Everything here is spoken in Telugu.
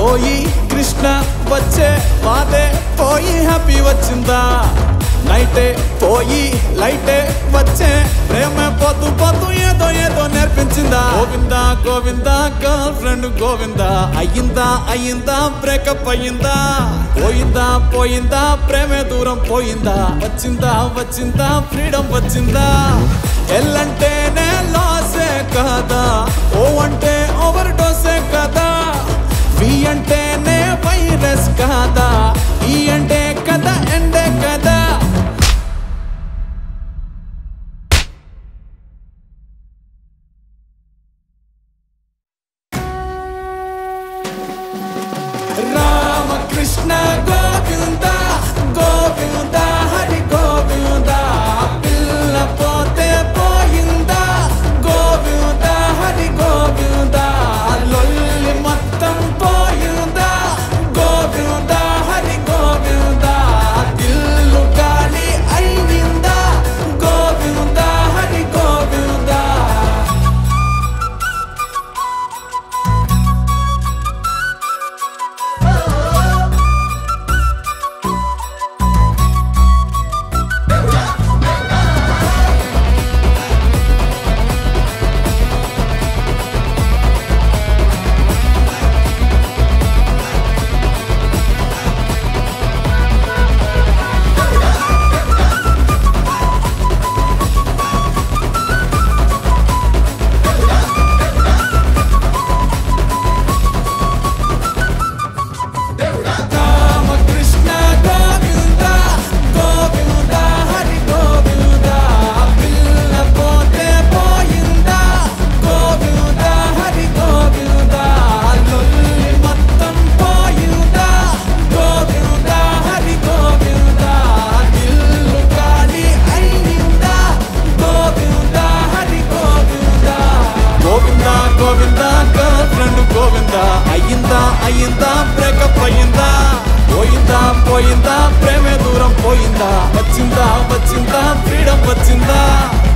పోయి కృష్ణ వచ్చే బాధే పోయి హ్యాపీ వచ్చిందా నైటే పోయి లైటే వచ్చే ప్రేమ పోతూ పోతూ ఏదో ఏదో నేర్పించిందా గోవిందా గోవిందా గర్ల్ ఫ్రెండ్ గోవిందా అయ్యిందా అయ్యిందా బ్రేకప్ అయ్యిందా పోయిందా పోయిందా ప్రేమే దూరం పోయిందా వచ్చిందా వచ్చిందా ఫ్రీడమ్ వచ్చిందా ఎల్లంటేనే లాసే కదా ఓ అంటే ఓవర్ డోసే కదా వి అంటేనే వైరస్ కాదా ఈ అంటే కదా ఎండే కదా రామకృష్ణ గోవింద గోవింద హరి గోవింద పిల్ల పోతే పోయిందా గోవింద హరి గోవింద లొల్లి మొత్తం పోయిందా గోవింద హరి గోవింద దిల్లు గాలి అయిందా గోవింద హరి గోవింద రామకృష్ణ గోవింద గోవింద హరి గోవింద పిల్ల పోతే పోయిందా గోవింద హరి గోవింద లొల్లి మొత్తం పోయిందా గోవింద హరి గోవింద దిల్లు గాలి అయిందా గోవింద హరి గోవింద గోవింద గోవింద గర్ల్ ఫ్రెండ్ గోవింద అయ్యిందా అయ్యిందా బ్రేకప్ అయ్యిందా పోయిందా పోయిందా ప్రేమే దూరం పోయిందా వచ్చిందా వచ్చిందా ఫ్రీడమ్ వచ్చిందా